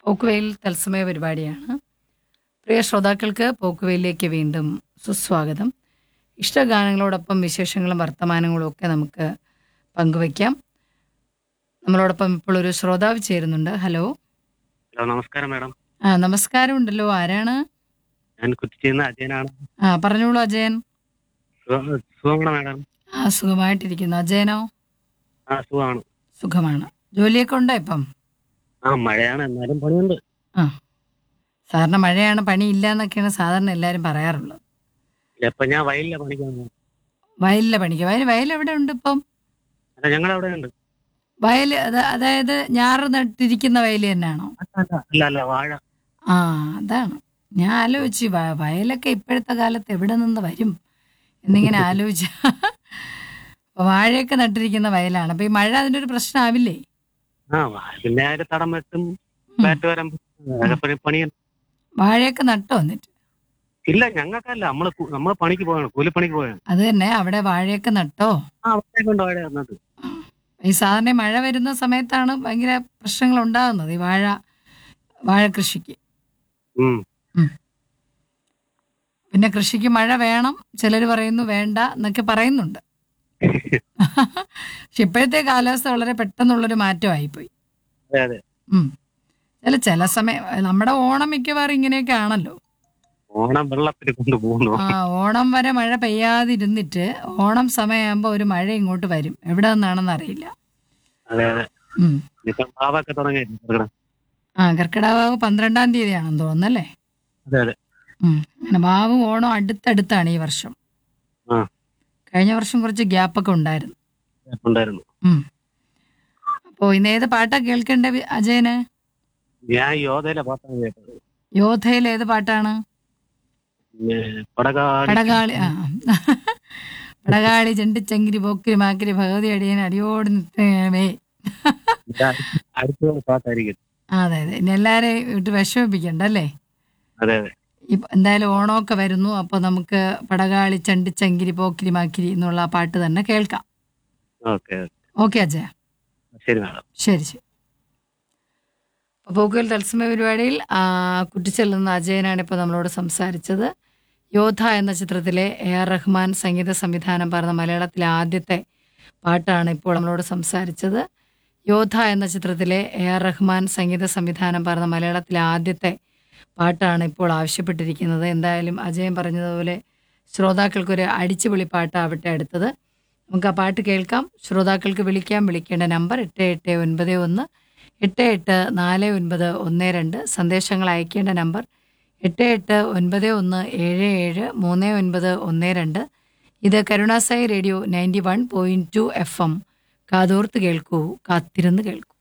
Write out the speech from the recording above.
പോക്കുവെയിൽ തത്സമയ പരിപാടിയാണ് പ്രിയ ശ്രോതാക്കൾക്ക് പോക്കുവെയിലേക്ക് വീണ്ടും സുസ്വാഗതം ഇഷ്ടഗാനങ്ങളോടൊപ്പം വിശേഷങ്ങളും വർത്തമാനങ്ങളും ഒക്കെ നമുക്ക് പങ്കുവയ്ക്കാം നമ്മളോടൊപ്പം ഇപ്പോൾ ഒരു ശ്രോതാവ് ചേരുന്നുണ്ട് ഹലോ ഹലോ നമസ്കാരം മാഡം ആ നമസ്കാരം ഉണ്ടല്ലോ ആരാണ് ഞാൻ കുറ്റിച്ചിന്ന് അജയനാണ് ആ പറഞ്ഞോളൂ അജയൻ സുഖ- സുഖമാണോ മാഡം ആ സുഖമായിട്ടിരിക്കുന്നു അജയനോ ആ സുഖമാണ് സുഖമാണ് ജോലിയൊക്കെ ഉണ്ടോ ഇപ്പം ആ മഴയാണ് എന്നാലും പണിയുണ്ട് ആ സാറിന് മഴയാണ് പണിയില്ല എന്നൊക്കെയാണ് സാധാരണ എല്ലാവരും പറയാറുള്ളത് ഇപ്പൊ ഞാൻ വയലിലെ പണിക്കാണ് വയലിലെ പണിക്ക് വയൽ വയൽ എവിടെ ഉണ്ട് ഇപ്പം അല്ല ഞങ്ങൾ അവിടെ ഉണ്ട് വയൽ അത് അതായത് ഞാറ് നട്ടിരിക്കുന്ന വയൽ തന്നെയാണോ അല്ല അല്ല വാഴ ആ അതാണ് ഞാൻ ആലോചിച്ചു വ- വയലൊക്കെ ഇപ്പോഴത്തെ കാലത്ത് എവിടെ നിന്ന് വരും എന്നിങ്ങനെ ആലോചിച്ചു അപ്പൊ വാഴയൊക്കെ നട്ടിരിക്കുന്ന വയലാണ് അപ്പൊ ഈ മഴ അതിന്റെ ഒരു പ്രശ്നമാവില്ലേ ആ വാ- പിന്നെ അതിന്റെ തടം വെട്ടും ബാറ്റ് വരാൻ പണിയുണ്ട് വാഴയൊക്കെ നട്ടോ എന്നിട്ട് ഇല്ല ഞങ്ങൾക്കല്ല നമ്മള് കു- നമ്മള് പണിക്ക് പോയാണ് കൂലിപ്പണിക്ക് പോയാണ് അത് തന്നെ അവിടെ വാഴയൊക്കെ നട്ടോ ആ അവിടെ കൊണ്ട് വാഴ വന്നത് ഈ സാധാരണ മഴ വരുന്ന സമയത്താണ് ഭയങ്കര പ്രശ്നങ്ങൾ ഉണ്ടാകുന്നത് ഈ വാഴ വാഴ കൃഷിക്ക് ഉം പിന്നെ കൃഷിക്ക് മഴ വേണം ചിലർ പറയുന്നു വേണ്ട എന്നൊക്കെ പറയുന്നുണ്ട് പക്ഷെ ഇപ്പോഴത്തെ കാലാവസ്ഥ വളരെ പെട്ടെന്നുള്ളൊരു മാറ്റമായിപ്പോയി അതെ അതെ ഉം. ചില ചില സമയം നമ്മുടെ ഓണം മിക്കവാറും ഇങ്ങനെയൊക്കെ ആണല്ലോ ഓണം വെള്ളത്തിൽ കൊണ്ട് പോകുന്നു ആ ഓണം വരെ മഴ പെയ്യാതിരുന്നിട്ട് ഓണം സമയമാകുമ്പോൾ ഒരു മഴ ഇങ്ങോട്ട് വരും എവിടെ നിന്നാണെന്ന് അറിയില്ല അതെ അതെ ഉം. ഇപ്പൊ പാവൊക്കെ തുടങ്ങി ചെറുകിട. ആ കർക്കിടക പന്ത്രണ്ടാം തീയതിയാണെന്ന് തോന്നുന്നല്ലേ അതെ അതെ ഉം. അങ്ങനെ വാവും ഓണം അടുത്തടുത്താണ് ഈ വർഷം ആ കഴിഞ്ഞ വർഷം കുറച്ച് ഗ്യാപ്പൊക്കെ ഉണ്ടായിരുന്നു ഉണ്ടായിരുന്നു ഉം. അപ്പോ ഇന്ന് ഏത് പാട്ടാ കേൾക്കേണ്ട വി- അജയന് ഞാൻ യോധയിലെ പാട്ടാണ് കേട്ടത് യോധയിൽ ഏത് പാട്ടാണ് പിന്നെ പടകാടി പടകാളി ആ പടകാളി ചെണ്ടിച്ചങ്കിരി പോക്കിരി മാക്കിരി ഭഗവതി അടിയൻ അടിയോട് നിൽക്കണമേ അടുത്ത പാട്ടായിരിക്കും അതെ അതെ ഇനി എല്ലാരെയും ഇട്ട് വിഷമിപ്പിക്കണ്ട അല്ലേ അതെ അതെ ഇപ്പൊ എന്തായാലും ഓണമൊക്കെ വരുന്നു അപ്പോൾ നമുക്ക് പടകാളി ചണ്ടിച്ചങ്കിരി പോക്കിരി മാക്കിരി എന്നുള്ള ആ പാട്ട് തന്നെ കേൾക്കാം ഓക്കെ ഓക്കെ അജയ ശരി മാഡം ശരി ശരി അപ്പോൾ പോക്കുവൽ തത്സമയ പരിപാടിയിൽ ആ, കുട്ടിച്ചെല്ലുന്ന അജയനാണ് ഇപ്പോൾ നമ്മളോട് സംസാരിച്ചത് യോധ എന്ന ചിത്രത്തിലെ എ ആർ റഹ്മാൻ സംഗീത സംവിധാനം പറഞ്ഞ മലയാളത്തിലെ ആദ്യത്തെ പാട്ടാണ് ഇപ്പോൾ നമ്മളോട് സംസാരിച്ചത് യോധ എന്ന ചിത്രത്തിലെ എ ആർ റഹ്മാൻ സംഗീത സംവിധാനം പറഞ്ഞ മലയാളത്തിലെ ആദ്യത്തെ പാട്ടാണ് ഇപ്പോൾ ആവശ്യപ്പെട്ടിരിക്കുന്നത് എന്തായാലും അജയൻ പറഞ്ഞതുപോലെ ശ്രോതാക്കൾക്കൊരു അടിച്ചുപൊളി പാട്ടാവട്ടെ അടുത്തത് നമുക്ക് ആ പാട്ട് കേൾക്കാം ശ്രോതാക്കൾക്ക് വിളിക്കാം വിളിക്കേണ്ട നമ്പർ എട്ട് എട്ട് ഒൻപത് ഒന്ന് എട്ട് എട്ട് നാല് ഒൻപത് ഒന്ന് രണ്ട് സന്ദേശങ്ങൾ അയക്കേണ്ട നമ്പർ എട്ട് എട്ട് ഒൻപത് ഒന്ന് ഏഴ് ഏഴ് മൂന്ന് ഒൻപത് ഒന്ന് രണ്ട് ഇത് കരുണാസായി radio ninety one point two F M കാതോർത്ത് കേൾക്കൂ കാത്തിരുന്ന് കേൾക്കൂ